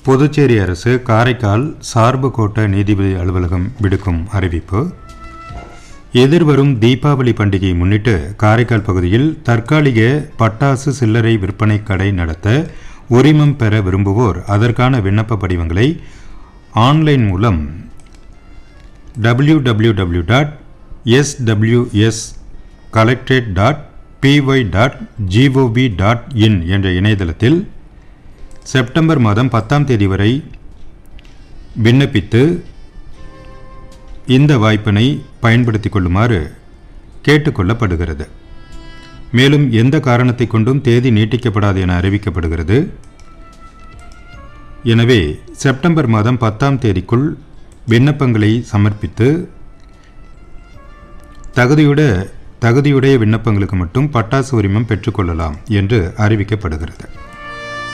புதுச்சேரி அரசு காரைக்கால் சார்பு கோட்ட நீதிபதி அலுவலகம் விடுக்கும் அறிவிப்பு எதிர்வரும் தீபாவளி பண்டிகையை முன்னிட்டு காரைக்கால் பகுதியில் தற்காலிக பட்டாசு சில்லறை விற்பனை கடை நடத்த உரிமம் பெற விரும்புவோர் அதற்கான விண்ணப்ப படிவங்களை ஆன்லைன் மூலம் www.sws dot SWS collectorate dot PY dot GOV dot in என்ற இணையதளத்தில் செப்டம்பர் மாதம் பத்தாம் தேதி வரை விண்ணப்பித்து இந்த வாய்ப்பினை பயன்படுத்திக் கொள்ளுமாறு கேட்டுக்கொள்ளப்படுகிறது மேலும் எந்த காரணத்தை கொண்டும் தேதி நீட்டிக்கப்படாது என அறிவிக்கப்படுகிறது எனவே செப்டம்பர் மாதம் பத்தாம் தேதிக்குள் விண்ணப்பங்களை சமர்ப்பித்து தகுதியுடைய தகுதியுடைய விண்ணப்பங்களுக்கு மட்டும் பட்டாசு உரிமம் பெற்றுக்கொள்ளலாம் என்று அறிவிக்கப்படுகிறது